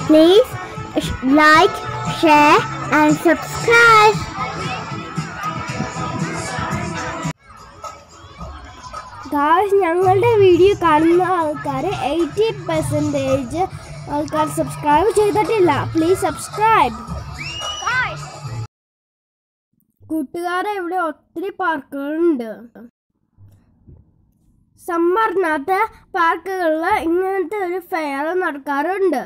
Please sh- like, share, and subscribe. Guys ഞങ്ങളുടെ video കാണുന്ന ആൾക്കാർ എയ്റ്റി പെർസെൻറ്റേജ് ആൾക്കാർ സബ്സ്ക്രൈബ് ചെയ്തിട്ടില്ല പ്ലീസ് സബ്സ്ക്രൈബ് കൂട്ടുകാരെ ഇവിടെ ഒത്തിരി പാർക്കുകളുണ്ട് സമ്മറിനകത്ത് പാർക്കുകളിൽ ഇങ്ങനത്തെ ഒരു ഫെയർ നടക്കാറുണ്ട്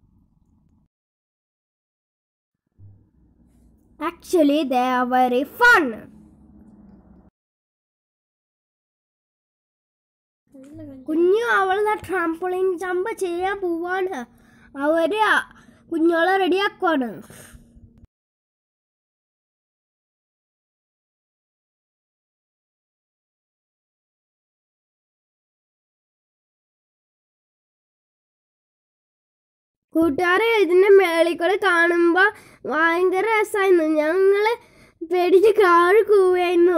actually they are very fun കുഞ്ഞു അവളുടെ ട്രാംപോളിൻ ജമ്പ് ചെയ്യാൻ പോവാണ് അവര് കുഞ്ഞോളെ റെഡിയാക്കുവാണ് കൂട്ടുകാരെ ഇതിന്റെ മേളിൽ കൂടെ കാണുമ്പോ ഭയങ്കര രസമായിരുന്നു ഞങ്ങള് പേടിച്ച് കാറ് കൂവായിരുന്നു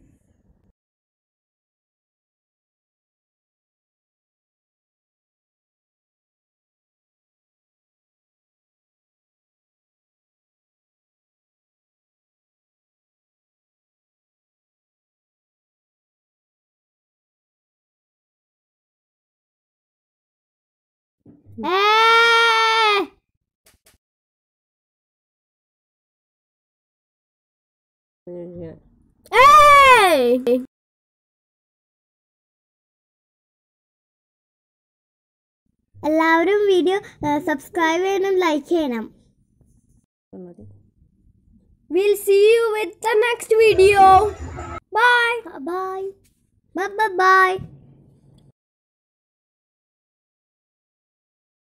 ഏ ഏയ് എല്ലാവരും വീഡിയോ സബ്സ്ക്രൈബ് ചെയ്യണം ലൈക്ക് ചെയ്യണം We'll see you with the next video. Bye. Bye. Bye bye bye.